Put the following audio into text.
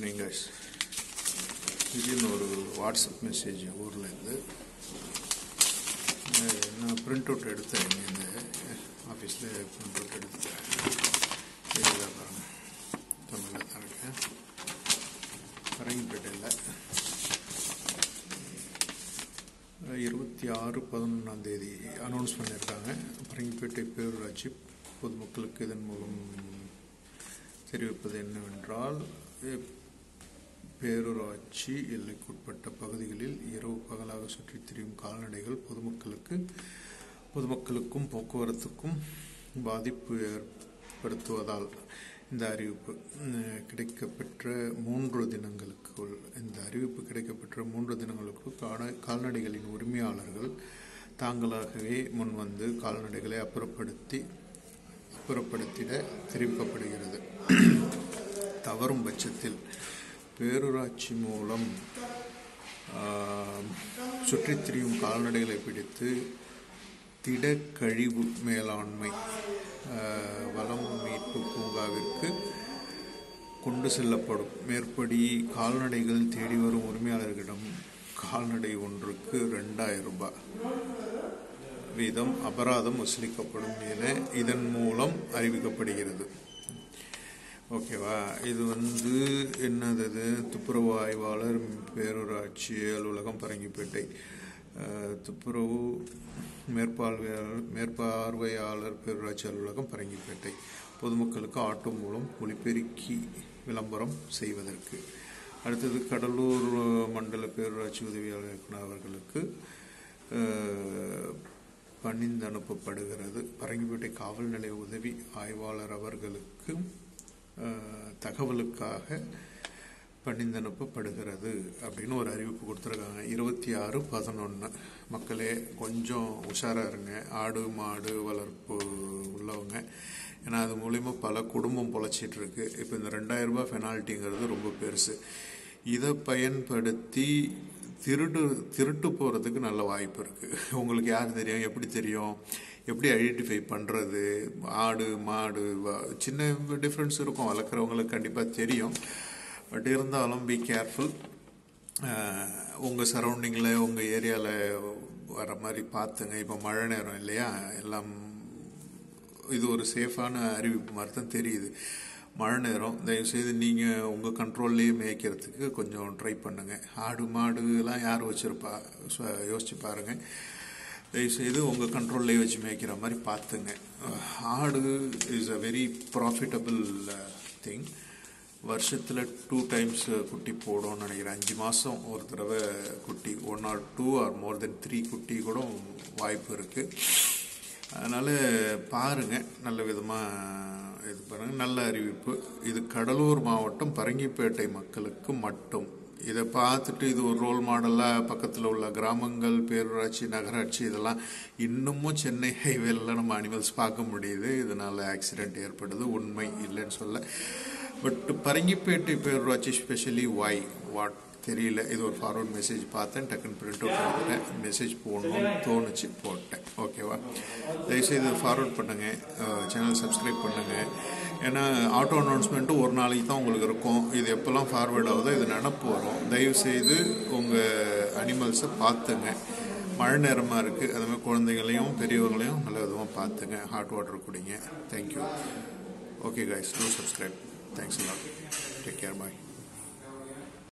Evening guys திடீர்னு ஒரு WhatsApp message ஊரில் இருந்து அஹ் நான் பிரிண்ட் அவுட் எடுத்தேன் இங்கேருந்து ஆஃபீஸில் பிரிண்ட் அவுட் எடுத்துட்டேன் இதுதான் பாருங்க தமிழில் தான் இருக்கேன் பரங்கிப்பேட்டையில் இருபத்தி ஆறு பதினொன்றாம் தேதி அனௌன்ஸ் பண்ணியிருக்காங்க பரங்கிப்பேட்டை பேரூராட்சி பொதுமக்களுக்கு இதன் மூலம் தெரிவிப்பது என்னவென்றால் இப்- பேரூராட்சி எல்லைக்குட்பட்ட பகுதிகளில் இரவு பகலாக சுற்றித் திரியும் கால்நடைகள் பொதுமக்களுக்கு பொதுமக்களுக்கும் போக்குவரத்துக்கும் பாதிப்பு ஏற்படுத்துவதால் இந்த அறிவிப்பு உம், கிடைக்கப்பெற்ற மூன்று தினங்களுக்குள் இந்த அறிவிப்பு கிடைக்கப்பெற்ற மூன்று தினங்களுக்குள் காண- கால்நடைகளின் உரிமையாளர்கள் தாங்களாகவே முன்வந்து கால்நடைகளை அப்புறப்படுத்தி அப்புறப்படுத்திட தெரிவிக்கப்படுகிறது தவறும் பட்சத்தில் பேரூராட்சி மூலம் ஆம், சுற்றித் திரியும் கால்நடைகளை பிடித்து திடக்கழிவு மேலாண்மை ஆ, வளம் மீட்பு பூங்காவிற்கு கொண்டு செல்லப்படும் மேற்படி கால்நடைகள் தேடி வரும் உரிமையாளர்களிடம் கால்நடை ஒன்றுக்கு ரெண்டாயிரம் ரூபாய் வீதம் அபராதம் வசூலிக்கப்படும் என இதன் மூலம் அறிவிக்கப்படுகிறது ஓகேவா இது வந்து என்னது இது? துப்புரவு ஆய்வாளர் பேரூராட்சி அலுவலகம் பரங்கிப்பேட்டை அஹ், துப்புரவு மேற்பார்வையாளர் மேற்பார்வையாளர் பேரூராட்சி அலுவலகம் பரங்கிப்பேட்டை பொதுமக்களுக்கு ஆட்டோ மூலம் ஒளிபெருக்கி விளம்பரம் செய்வதற்கு அடுத்தது கடலூர் மண்டல பேரூராட்சி உதவியாளர் இயக்குனர் அவர்களுக்கு அஹ், பணிந்து அனுப்பப்படுகிறது பரங்கிப்பேட்டை காவல் நிலைய உதவி ஆய்வாளர் அவர்களுக்கு அஹ், தகவலுக்காக பணிந்து அனுப்பப்படுகிறது அப்படின்னு ஒரு அறிவிப்பு கொடுத்துருக்காங்க இருபத்தி ஆறு பதினொன்று மக்களே கொஞ்சம் உஷாராக இருங்க ஆடு மாடு வளர்ப்பு உள்ளவங்க ஏன்னா அது மூலிமா பல குடும்பம் பொழைச்சிட்டு இருக்கு இப்போ இந்த ரெண்டாயிரம் ரூபாய் பெனால்ட்டிங்கிறது ரொம்ப பெருசு இதை பயன்படுத்தி திருடு திருட்டு போகிறதுக்கு நல்ல வாய்ப்பு இருக்குது உங்களுக்கு யார் தெரியும் எப்படி தெரியும் எப்படி ஐடென்டிஃபை பண்ணுறது ஆடு மாடு வ- சின்ன டிஃப்ரென்ஸ் இருக்கும் வளர்க்குறவங்களுக்கு கண்டிப்பாக தெரியும் பட் இருந்தாலும் பி கேர்ஃபுல் உங்கள் சரௌண்டிங்கில் உங்கள் ஏரியாவில் வர மாதிரி பார்த்துங்க இப்போ மழை நேரம் இல்லையா எல்லாம் இது ஒரு சேஃபான அறிவிப்பு மாதிரி தான் தெரியுது மழை நேரம் தயவுசெய்து நீங்கள் உங்கள் கண்ட்ரோல்லையே மேய்க்கிறதுக்கு கொஞ்சம் ட்ரை பண்ணுங்கள் ஆடு மாடுலாம் யார் வச்சுருப்பா யோசிச்சு பாருங்கள் தயவுசெய்து உங்கள் கண்ட்ரோல்லே வச்சு மேய்க்கிற மாதிரி பார்த்துங்க ஆடு is a very profitable thing வருஷத்தில் டூ டைம்ஸ் குட்டி போடும்னு நினைக்கிறேன் அஞ்சு மாதம் ஒரு தடவை குட்டி one or two or more than three குட்டி கூட வாய்ப்பு இருக்குது அதனால் பாருங்கள் நல்ல விதமாக இது பாருங்கள் நல்ல அறிவிப்பு இது கடலூர் மாவட்டம் பரங்கிப்பேட்டை மக்களுக்கு மட்டும் இதை பார்த்துட்டு இது ஒரு ரோல் மாடலாக பக்கத்தில் உள்ள கிராமங்கள் பேரூராட்சி நகராட்சி இதெல்லாம் இன்னமும் சென்னை ஹைவேல நம்ம அனிமல்ஸ் பார்க்க முடியுது இதனால் ஆக்சிடெண்ட் ஏற்படுது உண்மை இல்லைன்னு சொல்ல பட் பரங்கிப்பேட்டை பேரூராட்சி ஸ்பெஷலி ஒய் வாட் தெரியல இது ஒரு ஃபார்வர்ட் மெசேஜ் பார்த்தேன் டக்குன்னு பிரிண்ட் அவுட் எடுத்துட்டேன் மெசேஜ் போடணும்னு தோணுச்சு போட்டேன் ஓகேவா தயவுசெய்து ஃபார்வர்ட் பண்ணுங்க சேனல் சப்ஸ்கிரைப் பண்ணுங்க ஏன்னா ஆட்டோ அனௌன்ஸ்மெண்ட்டும் ஒரு நாளைக்கு தான் உங்களுக்கு இருக்கும் இது எப்போல்லாம் ஃபார்வர்ட் ஆகுதோ இது நினப்பு வரும் தயவுசெய்து உங்கள் அனிமல்ஸை பார்த்துங்க மழை நேரமாக இருக்குது அது மாதிரி குழந்தைகளையும் பெரியவங்களையும் நல்ல விதமாக பார்த்துங்க ஹாட் வாட்டர் குடிங்க thank you okay guys do subscribe thanks எல்லாம் டேக் கேர் பாய்